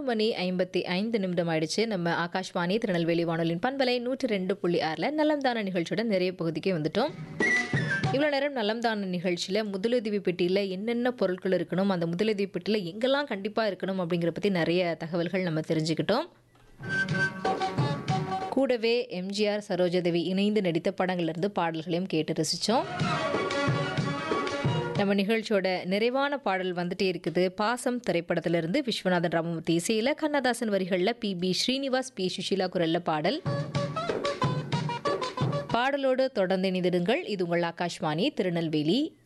மணி ஐம்பத்தி ஐந்து நிமிடம் ஆயிடுச்சு நம்ம ஆகாஷ்வாணி திருநெல்வேலி வானொலியின் பண்பலை நூற்றி ரெண்டு புள்ளி ஆறில் நலம்தான நிகழ்ச்சியோட நிறைய பகுதிக்கே வந்துட்டோம் இவ்வளோ நேரம் நலம்தான நிகழ்ச்சியில் முதலுதவி பெட்டியில் என்னென்ன பொருட்கள் இருக்கணும் அந்த முதலுதவி பெட்டியில் எங்கெல்லாம் கண்டிப்பாக இருக்கணும் அப்படிங்கிற பற்றி நிறைய தகவல்கள் நம்ம தெரிஞ்சுக்கிட்டோம் கூடவே எம்ஜிஆர் சரோஜாதேவி இணைந்து நடித்த படங்கள்லேருந்து பாடல்களையும் கேட்டு ரசித்தோம் நம்ம நிகழ்ச்சியோட நிறைவான பாடல் வந்துட்டே இருக்குது பாசம் திரைப்படத்திலிருந்து விஸ்வநாதன் ராமமூர்த்தி இசையில் கண்ணதாசன் வரிகளில் P B Srinivas P Susheela குரல்ல பாடல் பாடலோடு தொடர்ந்து இணைந்திடுங்கள் இது உங்கள் ஆகாஷ்வாணி திருநெல்வேலி